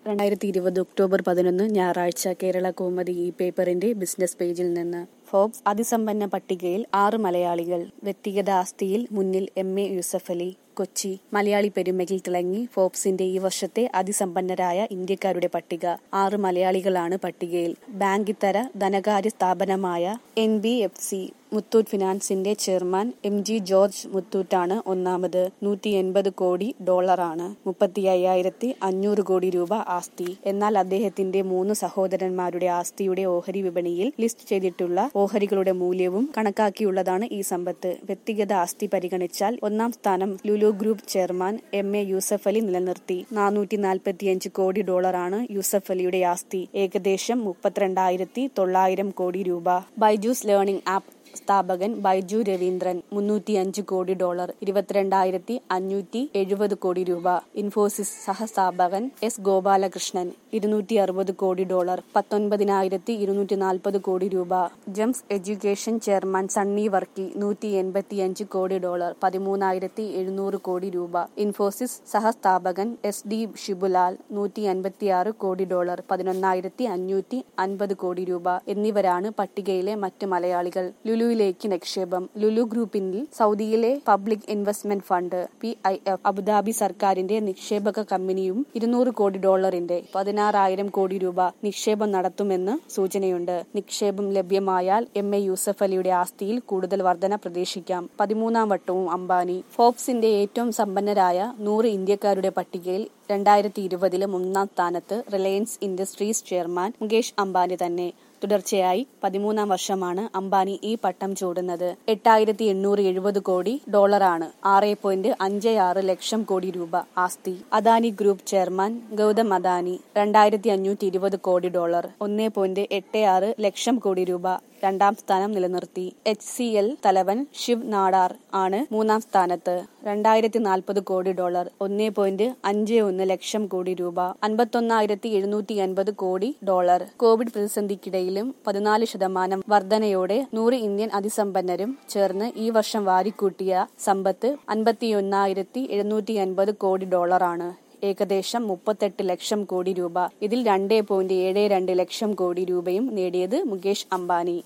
രണ്ടായിരത്തി ഇരുപത് ഒക്ടോബർ പതിനൊന്ന് ഞായറാഴ്ച കേരള കൗമുദി ഈ പേപ്പറിന്റെ ബിസിനസ് പേജിൽ നിന്ന് ഫോബ്സ് അതിസമ്പന്ന പട്ടികയിൽ ആറ് മലയാളികൾ വ്യക്തിഗത ആസ്തിയിൽ മുന്നിൽ എം എ യൂസഫലി കൊച്ചി മലയാളി പെരുമയിൽ തിളങ്ങി ഫോബ്സിന്റെ ഈ വർഷത്തെ അതിസമ്പന്നരായ ഇന്ത്യക്കാരുടെ പട്ടിക ആറ് മലയാളികളാണ് പട്ടികയിൽ ബാങ്കിത്തര ധനകാര്യ സ്ഥാപനമായ N B F C Muthoot ഫിനാൻസിന്റെ ചെയർമാൻ എം ജി ജോർജ് മുത്തൂറ്റാണ് ഒന്നാമത് നൂറ്റി എൺപത് കോടി ഡോളറാണ് മുപ്പത്തി അയ്യായിരത്തി അഞ്ഞൂറ് കോടി രൂപ ആസ്തി എന്നാൽ അദ്ദേഹത്തിന്റെ മൂന്ന് സഹോദരന്മാരുടെ ആസ്തിയുടെ ഓഹരി വിപണിയിൽ ലിസ്റ്റ് ചെയ്തിട്ടുള്ള ഓഹരികളുടെ മൂല്യവും കണക്കാക്കിയുള്ളതാണ് ഈ സമ്പത്ത് വ്യക്തിഗത ആസ്തി പരിഗണിച്ചാൽ ഒന്നാം സ്ഥാനം Lulu group chairman M A Yusuf Ali നിലനിർത്തി നാനൂറ്റി നാൽപ്പത്തിയഞ്ച് കോടി ഡോളറാണ് യൂസഫ് അലിയുടെ ആസ്തി ഏകദേശം മുപ്പത്തിരണ്ടായിരത്തി തൊള്ളായിരം കോടി രൂപ ബൈജൂസ് ലേണിംഗ് ആപ്പ് സ്ഥാപകൻ ബൈജു രവീന്ദ്രൻ മുന്നൂറ്റി അഞ്ച് കോടി ഡോളർ ഇരുപത്തിരണ്ടായിരത്തി അഞ്ഞൂറ്റി എഴുപത് കോടി രൂപ ഇൻഫോസിസ് സഹസ്ഥാപകൻ എസ് ഗോപാലകൃഷ്ണൻ ഇരുന്നൂറ്റി അറുപത് കോടി ഡോളർ പത്തൊൻപതിനായിരത്തി ഇരുന്നൂറ്റി നാൽപ്പത് കോടി രൂപ Gems education chairman Sunny Varkey നൂറ്റി എൺപത്തിയഞ്ച് കോടി ഡോളർ പതിമൂന്നായിരത്തി എഴുന്നൂറ് കോടി രൂപ ഇൻഫോസിസ് സഹസ്ഥാപകൻ എസ് ഡി ഷിബുലാൽ നൂറ്റി അൻപത്തിയാറ് കോടി ഡോളർ പതിനൊന്നായിരത്തി അഞ്ഞൂറ്റി അൻപത് കോടി രൂപ എന്നിവരാണ് പട്ടികയിലെ മറ്റ് മലയാളികൾ ലുലുവിലേക്ക് നിക്ഷേപം ലുലു ഗ്രൂപ്പിൽ സൗദിയിലെ public investment fund P I F Abu Dhabi സർക്കാരിന്റെ നിക്ഷേപക കമ്പനിയും ഇരുന്നൂറ് കോടി ഡോളറിന്റെ പതിനാറായിരം കോടി രൂപ നിക്ഷേപം നടത്തുമെന്ന് സൂചനയുണ്ട് നിക്ഷേപം ലഭ്യമായാൽ എം എ യൂസഫ് അലിയുടെ ആസ്തിയിൽ കൂടുതൽ വർധന പ്രതീക്ഷിക്കാം പതിമൂന്നാം വട്ടവും അംബാനി ഫോബ്സിന്റെ ഏറ്റവും സമ്പന്നരായ നൂറ് ഇന്ത്യക്കാരുടെ പട്ടികയിൽ രണ്ടായിരത്തി ഇരുപതിലും ഒന്നാം സ്ഥാനത്ത് Reliance Industries chairman Mukesh Ambani തന്നെ തുടർച്ചയായി പതിമൂന്നാം വർഷമാണ് അംബാനി ഈ പട്ടം ചൂടുന്നത് എട്ടായിരത്തി എണ്ണൂറ് എഴുപത് കോടി ഡോളറാണ് ആറ് പോയിന്റ് അഞ്ച് ആറ് ലക്ഷം കോടി രൂപ ആസ്തി അദാനി ഗ്രൂപ്പ് ചെയർമാൻ ഗൗതം അദാനി രണ്ടായിരത്തി അഞ്ഞൂറ്റി ഇരുപത് കോടി ഡോളർ ഒന്ന് പോയിന്റ് എട്ട് ആറ് ലക്ഷം കോടി രൂപ രണ്ടാം സ്ഥാനം നിലനിർത്തി എച്ച് സി എൽ തലവൻ ശിവ് നാടാർ ആണ് മൂന്നാം സ്ഥാനത്ത് രണ്ടായിരത്തി നാൽപ്പത് കോടി ഡോളർ ഒന്ന് പോയിന്റ് അഞ്ച് ഒന്ന് ലക്ഷം കോടി രൂപ അൻപത്തൊന്നായിരത്തി എഴുന്നൂറ്റി അൻപത് കോടി ഡോളർ കോവിഡ് പ്രതിസന്ധിക്കിടയിലും പതിനാല് ശതമാനം വർധനയോടെ നൂറ് ഇന്ത്യൻ അതിസമ്പന്നരും ചേർന്ന് ഈ വർഷം വാരിക്കൂട്ടിയ സമ്പത്ത് അൻപത്തിയൊന്നായിരത്തി എഴുന്നൂറ്റി അൻപത് കോടി ഡോളറാണ് ഏകദേശം മുപ്പത്തെട്ട് ലക്ഷം കോടി രൂപ ഇതിൽ രണ്ടേ പോയിന്റ് ഏഴ് രണ്ട് ലക്ഷം കോടി രൂപയും നേടിയത് മുകേഷ് അംബാനി